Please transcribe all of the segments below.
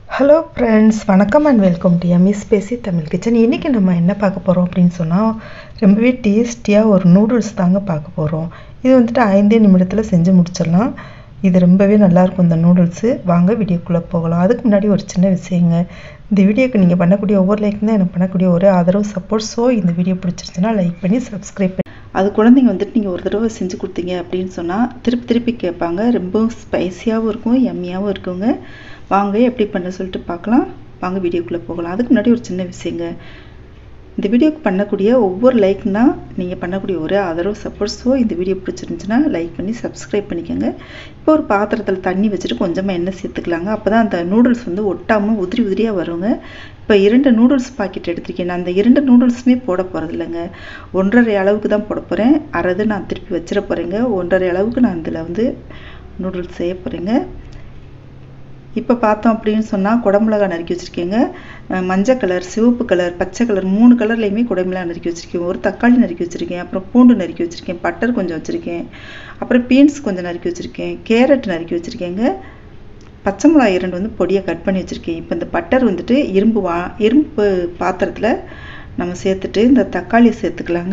hello friends வணக்கம் and welcome to எம்இஸ் பேசி தமிழ் கிச்சன் இன்றைக்கி நம்ம என்ன பார்க்க போகிறோம் அப்படின்னு சொன்னால் ரொம்பவே டேஸ்டியாக ஒரு நூடுல்ஸ் தாங்க பார்க்க போகிறோம் இது வந்துட்டு ஐந்தே நிமிடத்தில் செஞ்சு முடிச்சிடலாம் இது ரொம்பவே நல்லாயிருக்கும் இந்த நூடுல்ஸு வாங்க வீடியோக்குள்ளே போகலாம் அதுக்கு முன்னாடி ஒரு சின்ன விஷயங்க இந்த வீடியோக்கு நீங்கள் பண்ணக்கூடிய ஒவ்வொரு லைக் தான் எனக்கு பண்ணக்கூடிய ஒரு ஆதரவு சப்போர்ட் ஸோ இந்த வீடியோ பிடிச்சிருச்சுன்னா லைக் பண்ணி சப்ஸ்கிரைப் பண்ணி அது குழந்தைங்க வந்துட்டு நீங்கள் ஒரு தடவை செஞ்சு கொடுத்தீங்க அப்படின்னு சொன்னால் திருப்பி திருப்பி கேட்பாங்க ரொம்ப ஸ்பைஸியாகவும் இருக்கும் எம்மியாகவும் இருக்குங்க வாங்க எப்படி பண்ண சொல்லிட்டு பார்க்கலாம் வாங்க வீடியோக்குள்ளே போகலாம் அதுக்கு முன்னாடி ஒரு சின்ன விஷயங்க இந்த வீடியோக்கு பண்ணக்கூடிய ஒவ்வொரு லைக்னா நீங்கள் பண்ணக்கூடிய ஒரே ஆதரவு சப்போர்ட் ஸோ இந்த வீடியோ பிடிச்சிருந்துச்சுன்னா லைக் பண்ணி சப்ஸ்கிரைப் பண்ணிக்கோங்க இப்போ ஒரு பாத்திரத்தில் தண்ணி வச்சுட்டு கொஞ்சமாக எண்ணெய் சேர்த்துக்கலாங்க அப்போ தான் அந்த நூடுல்ஸ் வந்து ஒட்டாமல் உதிரி உதிரியாக வருங்க இப்போ இரண்டு நூடுல்ஸ் பாக்கெட் எடுத்திருக்கேன் நான் அந்த இரண்டு நூடுல்ஸுமே போட போகிறது இல்லைங்க ஒன்றரை அளவுக்கு தான் போட போகிறேன் அறது நான் திருப்பி வச்சிட போகிறேங்க ஒன்றரை அளவுக்கு நான் இதில் வந்து நூடுல்ஸ் செய்ய போகிறேங்க இப்போ பார்த்தோம் அப்படின்னு சொன்னால் குடமிளகா நறுக்கி வச்சுருக்கேங்க மஞ்சள் கலர் சிவப்பு கலர் பச்சை கலர் மூணு கலர்லேயுமே குடமிளகா நறுக்கி வச்சுருக்கேன் ஒரு தக்காளி நறுக்கி வச்சுருக்கேன் அப்புறம் பூண்டு நறுக்கி வச்சுருக்கேன் பட்டர் கொஞ்சம் வச்சுருக்கேன் அப்புறம் பீன்ஸ் கொஞ்சம் நறுக்கி வச்சுருக்கேன் கேரட் நறுக்கி வச்சுருக்கேங்க பச்சை மிளகாய் இரண்டு வந்து பொடியாக கட் பண்ணி வச்சுருக்கேன் இப்போ இந்த பட்டர் வந்துட்டு இரும்பு வா இரும்பு பாத்திரத்தில் நம்ம சேர்த்துட்டு இந்த தக்காளி சேர்த்துக்கலாங்க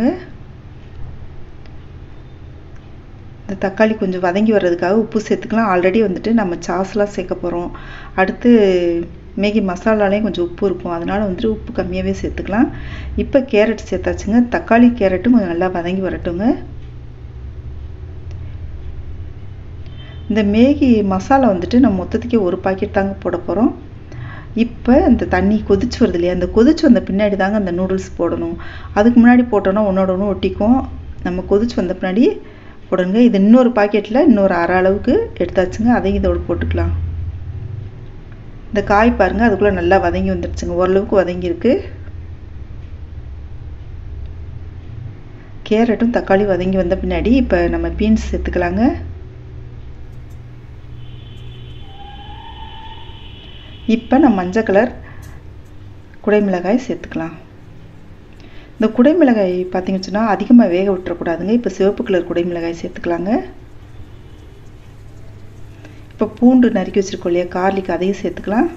இந்த தக்காளி கொஞ்சம் வதங்கி வர்றதுக்காக உப்பு சேர்த்துக்கலாம் ஆல்ரெடி வந்துட்டு நம்ம சாஸ்லாம் சேர்க்க போகிறோம் அடுத்து மேகி மசாலாலையும் கொஞ்சம் உப்பு இருக்கும் அதனால் வந்துட்டு உப்பு கம்மியாகவே சேர்த்துக்கலாம் இப்போ கேரட் சேர்த்தாச்சுங்க தக்காளி கேரட்டும் கொஞ்சம் நல்லா வதங்கி வரட்டுங்க இந்த மேகி மசாலா வந்துட்டு நம்ம மொத்தத்துக்கே ஒரு பாக்கெட் தாங்க போட போகிறோம் இப்போ இந்த தண்ணி கொதிச்சு வருது இல்லையா அந்த கொதிச்சு வந்த பின்னாடி தாங்க அந்த நூடுல்ஸ் போடணும் அதுக்கு முன்னாடி போட்டோன்னா ஒன்றோட ஒன்று ஒட்டிக்கும் நம்ம கொதிச்சு வந்த பின்னாடி போடுங்க இது இன்னொரு பாக்கெட்டில் இன்னொரு அரை அளவுக்கு எடுத்தாச்சுங்க அதையும் இதோடு போட்டுக்கலாம் இந்த காய் பாருங்கள் அதுக்குள்ளே நல்லா வதங்கி வந்துடுச்சுங்க ஓரளவுக்கு வதங்கியிருக்கு கேரட்டும் தக்காளி வதங்கி வந்த பின்னாடி இப்போ நம்ம பீன்ஸ் சேர்த்துக்கலாங்க இப்போ நம்ம மஞ்சள் கலர் குடைமிளகாய் சேர்த்துக்கலாம் இந்த குடைமிளகாய் பார்த்தீங்கன்னு சொன்னால் அதிகமாக வேக விட்டுறக்கூடாதுங்க இப்போ சிவப்பு கலர் குடைமிளகாய் சேர்த்துக்கலாங்க இப்போ பூண்டு நறுக்கி வச்சுருக்கோம் இல்லையா கார்லிக் அதையும் சேர்த்துக்கலாம்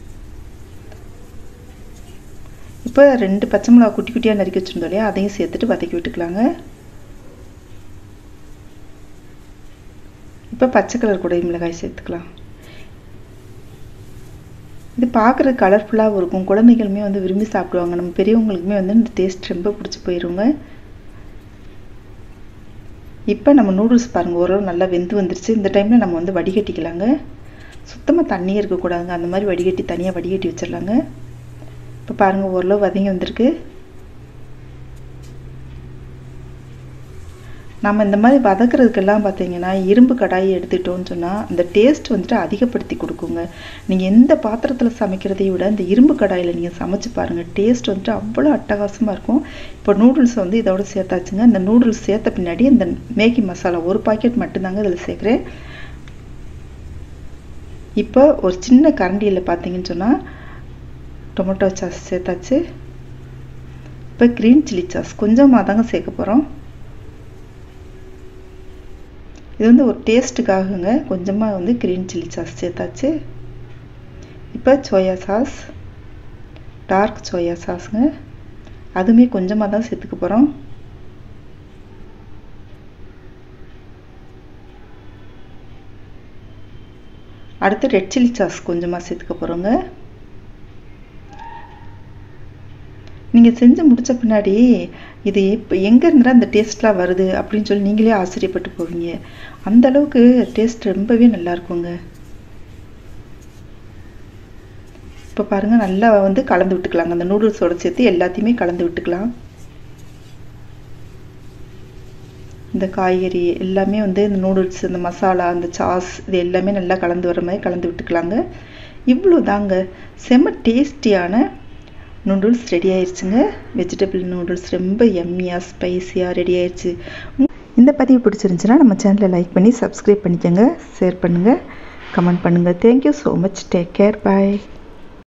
இப்போ ரெண்டு பச்சை மிளகா குட்டி குட்டியாக நறுக்கி வச்சுருந்தோம் இல்லையா அதையும் சேர்த்துட்டு வதக்கி விட்டுக்கலாங்க இப்போ பச்சை கலர் குடைமிளகாய் சேர்த்துக்கலாம் இது பார்க்குறது கலர்ஃபுல்லாகவும் இருக்கும் குழந்தைகளுமே வந்து விரும்பி சாப்பிடுவாங்க நம்ம பெரியவங்களுக்குமே வந்து இந்த டேஸ்ட் ரொம்ப பிடிச்சி போயிடுங்க இப்போ நம்ம நூடுல்ஸ் பாருங்கள் ஓரளவு நல்லா வெந்து வந்துருச்சு இந்த டைமில் நம்ம வந்து வடிகட்டிக்கலாங்க சுத்தமாக தண்ணியே இருக்கக்கூடாதுங்க அந்த மாதிரி வடிகட்டி தனியாக வடிகட்டி வச்சிடலாங்க இப்போ பாருங்கள் ஓரளவு வதங்கி வந்திருக்கு நம்ம இந்த மாதிரி வதக்குறதுக்கெல்லாம் பார்த்தீங்கன்னா இரும்பு கடாயை எடுத்துட்டோம்னு சொன்னால் அந்த டேஸ்ட் வந்துட்டு அதிகப்படுத்தி கொடுக்குங்க நீங்கள் எந்த பாத்திரத்தில் சமைக்கிறதை விட இந்த இரும்பு கடாயில் நீங்கள் சமைச்சு பாருங்கள் டேஸ்ட் வந்துட்டு அவ்வளோ அட்டகாசமாக இருக்கும் இப்போ நூடுல்ஸ் வந்து இதோட சேர்த்தாச்சுங்க இந்த நூடுல்ஸ் சேர்த்த பின்னாடி இந்த மேகி மசாலா ஒரு பாக்கெட் மட்டும்தாங்க இதில் சேர்க்குறேன் இப்போ ஒரு சின்ன கரண்டியில் பார்த்தீங்கன்னு சொன்னால் டொமேட்டோ சாஸ் சேர்த்தாச்சு இப்போ க்ரீன் சில்லி சாஸ் கொஞ்சமாக தாங்க சேர்க்க போகிறோம் இது வந்து ஒரு டேஸ்ட்டுக்காகங்க கொஞ்சமாக வந்து க்ரீன் சில்லி சாஸ் சேர்த்தாச்சு இப்போ சோயா சாஸ் டார்க் சோயா சாஸுங்க அதுவுமே கொஞ்சமாக தான் சேர்த்துக்க போகிறோம் அடுத்து ரெட் சில்லி சாஸ் கொஞ்சமாக சேர்த்துக்க போகிறோங்க நீங்கள் செஞ்சு முடித்த பின்னாடி இது இப்போ எங்கே இருந்தால் அந்த டேஸ்ட்லாம் வருது அப்படின்னு சொல்லி நீங்களே ஆச்சரியப்பட்டு போவீங்க அந்த அளவுக்கு டேஸ்ட் ரொம்பவே நல்லா இருக்குங்க இப்போ பாருங்கள் நல்லா வந்து கலந்து விட்டுக்கலாங்க அந்த நூடுல்ஸோட சேர்த்து எல்லாத்தையுமே கலந்து விட்டுக்கலாம் இந்த காய்கறி எல்லாமே வந்து இந்த நூடுல்ஸ் இந்த மசாலா இந்த சாஸ் இது எல்லாமே நல்லா கலந்து வர மாதிரி கலந்து விட்டுக்கலாங்க இவ்வளோ தாங்க செம்ம டேஸ்டியான நூடுல்ஸ் ரெடி ஆயிடுச்சுங்க வெஜிடபிள் நூடுல்ஸ் ரொம்ப எம்மியாக ஸ்பைஸியாக ரெடி ஆயிடுச்சு இந்த பதிவு பிடிச்சிருந்துச்சுன்னா நம்ம சேனலை லைக் பண்ணி சப்ஸ்கிரைப் பண்ணிக்கோங்க ஷேர் பண்ணுங்கள் கமெண்ட் பண்ணுங்கள் thank you so much take care பாய்